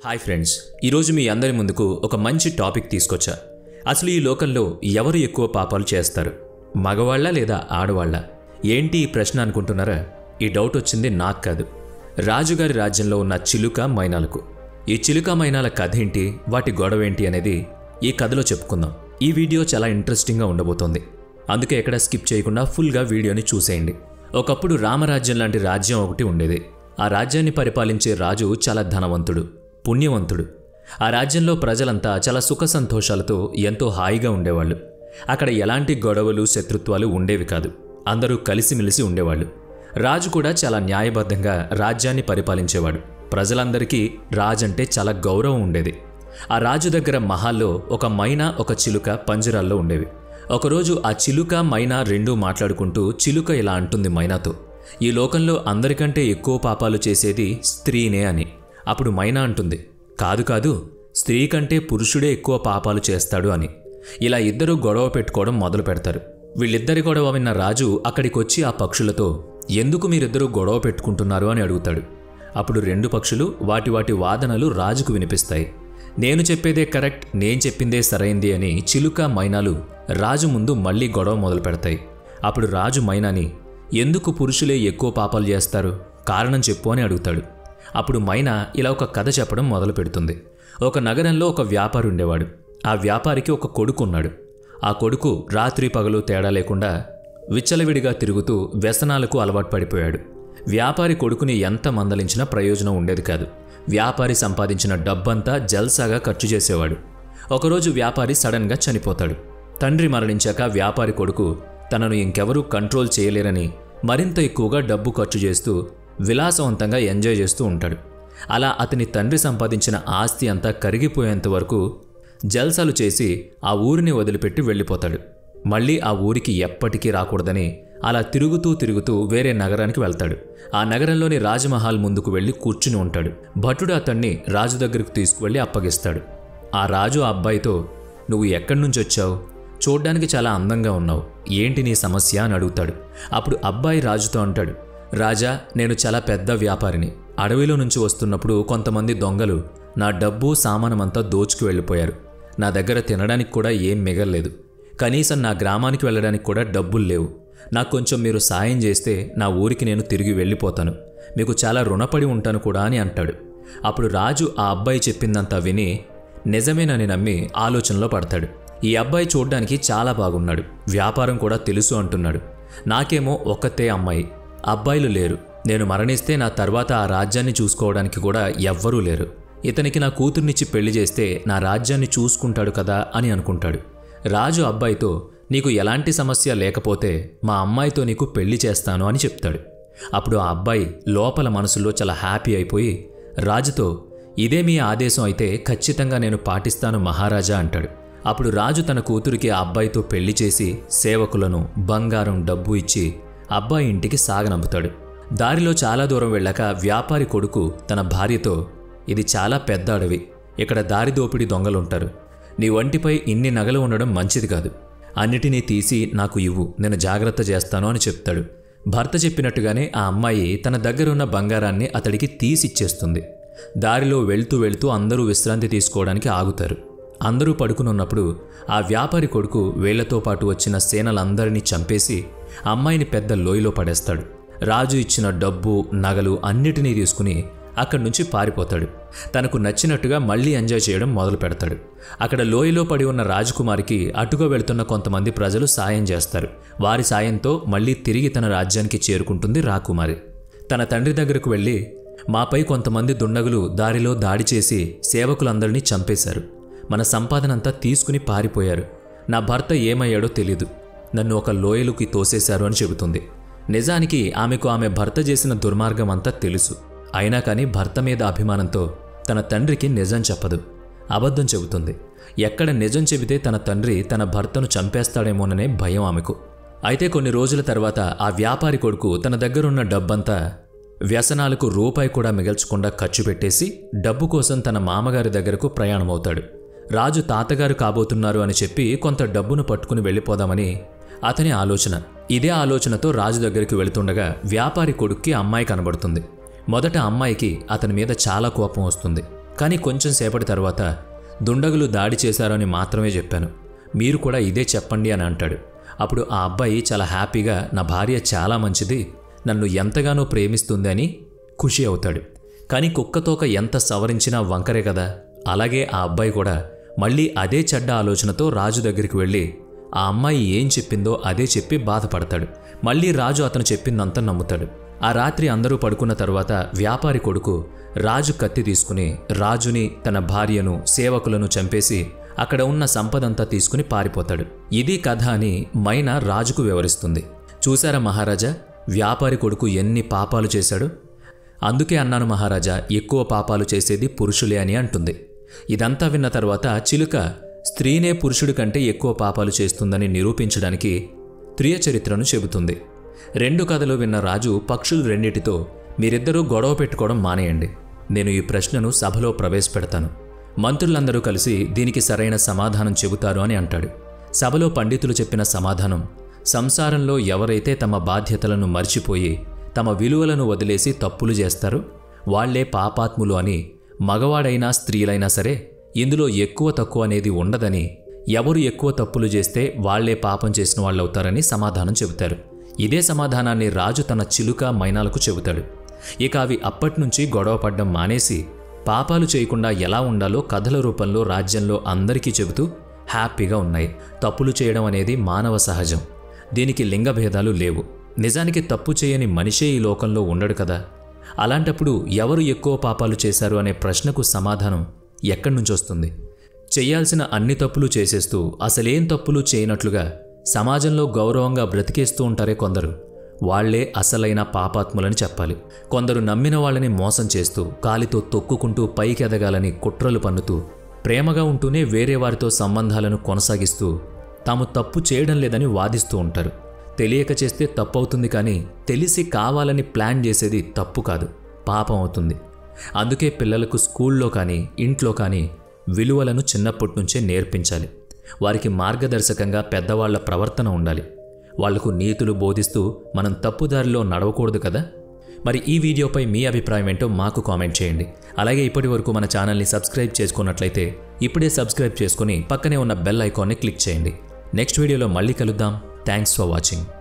hi friends ఈరోజు మీ అందరి ముందుకు ఒక మంచి టాపిక్ తీసుకొచ్చా అసలు ఈ లోకంలో ఎవరు ఎక్కువ పాపాలు చేస్తారు మగవాళ్ళ లేదా ఆడవాళ్ళ ఏంటి ఈ ప్రశ్న అనుకుంటున్నారా ఈ డౌట్ వచ్చింది నాకు కాదు రాజుగారి రాజ్యంలో ఉన్న చిలుక మైనాలకు ఈ చిలుక మైనాల కథ ఏంటి వాటి గొడవ ఏంటి అనేది ఈ కథలో చెప్పుకుందాం ఈ వీడియో చాలా ఇంట్రెస్టింగ్గా ఉండబోతోంది అందుకే ఎక్కడ స్కిప్ చేయకుండా ఫుల్గా వీడియోని చూసేయండి ఒకప్పుడు రామరాజ్యం లాంటి రాజ్యం ఒకటి ఉండేది ఆ రాజ్యాన్ని పరిపాలించే రాజు చాలా ధనవంతుడు పుణ్యవంతుడు ఆ రాజ్యంలో ప్రజలంతా చాలా సుఖ సంతోషాలతో ఎంతో హాయిగా ఉండేవాళ్ళు అక్కడ ఎలాంటి గొడవలు శత్రుత్వాలు ఉండేవి కాదు అందరూ కలిసిమెలిసి ఉండేవాళ్ళు రాజు కూడా చాలా న్యాయబద్ధంగా రాజ్యాన్ని పరిపాలించేవాడు ప్రజలందరికీ రాజంటే చాలా గౌరవం ఉండేది ఆ రాజు దగ్గర మహాల్లో ఒక మైనా ఒక చిలుక పంజరాల్లో ఉండేవి ఒకరోజు ఆ చిలుక మైనా రెండూ మాట్లాడుకుంటూ చిలుక ఇలా అంటుంది మైనాతో ఈ లోకంలో అందరికంటే ఎక్కువ పాపాలు చేసేది స్త్రీనే అని అప్పుడు మైనా అంటుంది కాదు కాదు స్త్రీ కంటే పురుషుడే ఎక్కువ పాపాలు చేస్తాడు అని ఇలా ఇద్దరు గొడవ పెట్టుకోవడం మొదలు పెడతారు వీళ్ళిద్దరి గొడవ విన్న రాజు అక్కడికి వచ్చి ఆ పక్షులతో ఎందుకు మీరిద్దరూ గొడవ పెట్టుకుంటున్నారు అని అడుగుతాడు అప్పుడు రెండు పక్షులు వాటి వాటి వాదనలు రాజుకు వినిపిస్తాయి నేను చెప్పేదే కరెక్ట్ నేను చెప్పిందే సరైంది అని చిలుక మైనాలు రాజు ముందు మళ్ళీ గొడవ మొదలు పెడతాయి అప్పుడు రాజు మైనాని ఎందుకు పురుషులే ఎక్కువ పాపాలు చేస్తారు కారణం చెప్పు అని అడుగుతాడు అప్పుడు మైనా ఇలా ఒక కథ చెప్పడం మొదలు పెడుతుంది ఒక నగరంలో ఒక వ్యాపారి ఉండేవాడు ఆ వ్యాపారికి ఒక కొడుకు ఉన్నాడు ఆ కొడుకు రాత్రి పగలు తేడా లేకుండా విచ్చలవిడిగా తిరుగుతూ వ్యసనాలకు అలవాటు పడిపోయాడు వ్యాపారి కొడుకుని ఎంత మందలించినా ప్రయోజనం ఉండేది కాదు వ్యాపారి సంపాదించిన డబ్బంతా జల్సాగా ఖర్చు చేసేవాడు ఒకరోజు వ్యాపారి సడన్గా చనిపోతాడు తండ్రి మరణించాక వ్యాపారి కొడుకు తనను ఇంకెవరూ కంట్రోల్ చేయలేరని మరింత ఎక్కువగా డబ్బు ఖర్చు చేస్తూ విలాసవంతంగా ఎంజాయ్ చేస్తూ ఉంటాడు అలా అతని తండ్రి సంపాదించిన ఆస్తి అంతా కరిగిపోయేంత వరకు జల్సాలు చేసి ఆ ఊరిని వదిలిపెట్టి వెళ్ళిపోతాడు మళ్ళీ ఆ ఊరికి ఎప్పటికీ రాకూడదని అలా తిరుగుతూ తిరుగుతూ వేరే నగరానికి వెళ్తాడు ఆ నగరంలోని రాజమహల్ ముందుకు వెళ్ళి కూర్చుని ఉంటాడు భటుడు అతన్ని రాజు దగ్గరకు తీసుకువెళ్ళి అప్పగిస్తాడు ఆ రాజు ఆ అబ్బాయితో నువ్వు ఎక్కడి నుంచి వచ్చావు చూడ్డానికి చాలా అందంగా ఉన్నావు ఏంటి నీ సమస్య అని అడుగుతాడు అప్పుడు అబ్బాయి రాజుతో అంటాడు రాజా నేను చాలా పెద్ద వ్యాపారిని అడవిలో నుంచి వస్తున్నప్పుడు కొంతమంది దొంగలు నా డబ్బు సామానమంతా దోచుకు వెళ్ళిపోయారు నా దగ్గర తినడానికి కూడా ఏం మిగల్లేదు కనీసం నా గ్రామానికి వెళ్ళడానికి కూడా డబ్బులు లేవు నాకు కొంచెం మీరు సాయం చేస్తే నా ఊరికి నేను తిరిగి వెళ్ళిపోతాను మీకు చాలా రుణపడి ఉంటాను కూడా అని అంటాడు అప్పుడు రాజు ఆ అబ్బాయి చెప్పిందంతా విని నిజమేనని నమ్మి ఆలోచనలో పడతాడు ఈ అబ్బాయి చూడ్డానికి చాలా బాగున్నాడు వ్యాపారం కూడా తెలుసు అంటున్నాడు నాకేమో ఒక్కతే అమ్మాయి అబ్బాయిలు లేరు నేను మరణిస్తే నా తర్వాత ఆ రాజ్యాన్ని చూసుకోవడానికి కూడా ఎవ్వరూ లేరు ఇతనికి నా కూతుర్నిచ్చి పెళ్లి చేస్తే నా రాజ్యాన్ని చూసుకుంటాడు కదా అని అనుకుంటాడు రాజు అబ్బాయితో నీకు ఎలాంటి సమస్య లేకపోతే మా అమ్మాయితో నీకు పెళ్లి చేస్తాను అని చెప్తాడు అప్పుడు ఆ అబ్బాయి లోపల మనసులో చాలా హ్యాపీ అయిపోయి రాజుతో ఇదే మీ ఆదేశం అయితే ఖచ్చితంగా నేను పాటిస్తాను మహారాజా అంటాడు అప్పుడు రాజు తన కూతురికి ఆ అబ్బాయితో పెళ్లి చేసి సేవకులను బంగారం డబ్బు ఇచ్చి అబ్బాయి ఇంటికి సాగనంపుతాడు దారిలో చాలా దూరం వెళ్ళాక వ్యాపారి కొడుకు తన భార్యతో ఇది చాలా పెద్ద అడవి ఇక్కడ దారి దోపిడీ దొంగలుంటారు నీ వంటిపై ఇన్ని నగలు ఉండడం మంచిది కాదు అన్నిటినీ తీసి నాకు ఇవ్వు నేను జాగ్రత్త చేస్తాను అని చెప్తాడు భర్త చెప్పినట్టుగానే ఆ అమ్మాయి తన దగ్గరున్న బంగారాన్ని అతడికి తీసిచ్చేస్తుంది దారిలో వెళ్తూ వెళ్తూ అందరూ విశ్రాంతి తీసుకోవడానికి ఆగుతారు అందరూ పడుకునున్నప్పుడు ఆ వ్యాపారి కొడుకు వేళ్లతో పాటు వచ్చిన సేనలందరినీ చంపేసి అమ్మాయిని పెద్ద లోయలో పడేస్తాడు రాజు ఇచ్చిన డబ్బు నగలు అన్నిటినీ తీసుకుని అక్కడి నుంచి పారిపోతాడు తనకు నచ్చినట్టుగా మళ్ళీ ఎంజాయ్ చేయడం మొదలు పెడతాడు అక్కడ లోయలో పడి ఉన్న రాజకుమారికి అటుగా వెళ్తున్న కొంతమంది ప్రజలు సాయం చేస్తారు వారి సాయంతో మళ్ళీ తిరిగి తన రాజ్యానికి చేరుకుంటుంది రాకుమారి తన తండ్రి దగ్గరకు వెళ్ళి మాపై కొంతమంది దుండగులు దారిలో దాడి చేసి సేవకులందరినీ చంపేశారు మన సంపాదనంతా తీసుకుని పారిపోయారు నా భర్త ఏమయ్యాడో తెలీదు నన్ను ఒక లోయలుకి తోసేశారు అని చెబుతుంది నిజానికి ఆమెకు ఆమె భర్త చేసిన దుర్మార్గం అంతా తెలుసు అయినా కానీ భర్త మీద అభిమానంతో తన తండ్రికి నిజం చెప్పదు అబద్ధం చెబుతుంది ఎక్కడ నిజం చెబితే తన తండ్రి తన భర్తను చంపేస్తాడేమోననే భయం ఆమెకు అయితే కొన్ని రోజుల తర్వాత ఆ వ్యాపారి కొడుకు తన దగ్గరున్న డబ్బంతా వ్యసనాలకు రూపాయి కూడా మిగల్చకుండా ఖర్చు పెట్టేసి డబ్బు కోసం తన మామగారి దగ్గరకు ప్రయాణమవుతాడు రాజు తాతగారు కాబోతున్నారు అని చెప్పి కొంత డబ్బును పట్టుకుని వెళ్ళిపోదామని అతని ఆలోచన ఇదే ఆలోచనతో రాజు దగ్గరికి వెళుతుండగా వ్యాపారి కొడుక్కి అమ్మాయి కనబడుతుంది మొదట అమ్మాయికి అతని మీద చాలా కోపం వస్తుంది కానీ కొంచెం సేపటి తర్వాత దుండగులు దాడి చేశారని మాత్రమే చెప్పాను మీరు కూడా ఇదే చెప్పండి అని అంటాడు అప్పుడు ఆ అబ్బాయి చాలా హ్యాపీగా నా భార్య చాలా మంచిది నన్ను ఎంతగానో ప్రేమిస్తుంది అని ఖుషి అవుతాడు కానీ కుక్కతోక ఎంత సవరించినా వంకరే కదా అలాగే ఆ అబ్బాయి కూడా మళ్ళీ అదే చెడ్డ ఆలోచనతో రాజు దగ్గరికి వెళ్ళి ఆ అమ్మాయి ఏం చెప్పిందో అదే చెప్పి బాధపడతాడు మళ్ళీ రాజు అతను చెప్పిందంతా నమ్ముతాడు ఆ రాత్రి అందరూ పడుకున్న తర్వాత వ్యాపారి కొడుకు రాజు కత్తి తీసుకుని రాజుని తన భార్యను సేవకులను చంపేసి అక్కడ ఉన్న సంపదంతా తీసుకుని పారిపోతాడు ఇది కథ అని మైనా రాజుకు వివరిస్తుంది చూశారా మహారాజా వ్యాపారి కొడుకు ఎన్ని పాపాలు చేశాడు అందుకే అన్నాను మహారాజా ఎక్కువ పాపాలు చేసేది పురుషులే అని అంటుంది ఇదంతా విన్న తర్వాత చిలుక స్త్రీనే పురుషుడి కంటే ఎక్కువ పాపాలు చేస్తుందని నిరూపించడానికి త్రియ చరిత్రను చెబుతుంది రెండు కథలు విన్న రాజు పక్షులు రెండిటితో మీరిద్దరూ గొడవ పెట్టుకోవడం మానేయండి నేను ఈ ప్రశ్నను సభలో ప్రవేశపెడతాను మంత్రులందరూ కలిసి దీనికి సరైన సమాధానం చెబుతారు అని అంటాడు సభలో పండితులు చెప్పిన సమాధానం సంసారంలో ఎవరైతే తమ బాధ్యతలను మర్చిపోయి తమ విలువలను వదిలేసి తప్పులు చేస్తారో వాళ్లే పాపాత్ములు అని మగవాడైనా స్త్రీలైనా సరే ఇందులో ఎక్కువ తక్కువ అనేది ఉండదని ఎవరు ఎక్కువ తప్పులు చేస్తే వాళ్లే పాపం చేసిన వాళ్ళవుతారని సమాధానం చెబుతారు ఇదే సమాధానాన్ని రాజు తన చిలుక మైనాలకు చెబుతాడు ఇక అవి అప్పట్నుంచి గొడవ పడ్డం మానేసి పాపాలు చేయకుండా ఎలా ఉండాలో కథల రూపంలో రాజ్యంలో అందరికీ చెబుతూ హ్యాపీగా ఉన్నాయి తప్పులు చేయడం అనేది మానవ సహజం దీనికి లింగ భేదాలు లేవు నిజానికి తప్పు చేయని మనిషే ఈ లోకంలో ఉండడు కదా అలాంటప్పుడు ఎవరు ఎక్కువ పాపాలు చేశారు అనే ప్రశ్నకు సమాధానం ఎక్కడి నుంచి వస్తుంది చెయ్యాల్సిన అన్ని తప్పులు చేసేస్తూ అసలేం తప్పులు చేయనట్లుగా సమాజంలో గౌరవంగా బ్రతికేస్తూ ఉంటారే కొందరు వాళ్లే అసలైన పాపాత్ములని చెప్పాలి కొందరు నమ్మిన వాళ్ళని మోసం చేస్తూ కాలితో తొక్కుకుంటూ పైకి ఎదగాలని కుట్రలు పన్నుతూ ప్రేమగా ఉంటూనే వేరే వారితో సంబంధాలను కొనసాగిస్తూ తాము తప్పు చేయడం లేదని వాదిస్తూ ఉంటారు తెలియక చేస్తే తప్పు అవుతుంది కానీ తెలిసి కావాలని ప్లాన్ చేసేది తప్పు కాదు పాపం అవుతుంది అందుకే పిల్లలకు స్కూల్లో కానీ ఇంట్లో కానీ విలువలను చిన్నప్పటి నుంచే నేర్పించాలి వారికి మార్గదర్శకంగా పెద్దవాళ్ల ప్రవర్తన ఉండాలి వాళ్లకు నీతులు బోధిస్తూ మనం తప్పుదారిలో నడవకూడదు కదా మరి ఈ వీడియోపై మీ అభిప్రాయం ఏంటో మాకు కామెంట్ చేయండి అలాగే ఇప్పటి వరకు మన ఛానల్ని సబ్స్క్రైబ్ చేసుకున్నట్లయితే ఇప్పుడే సబ్స్క్రైబ్ చేసుకుని పక్కనే ఉన్న బెల్ ఐకాన్ని క్లిక్ చేయండి నెక్స్ట్ వీడియోలో మళ్ళీ కలుద్దాం థ్యాంక్స్ ఫర్ వాచింగ్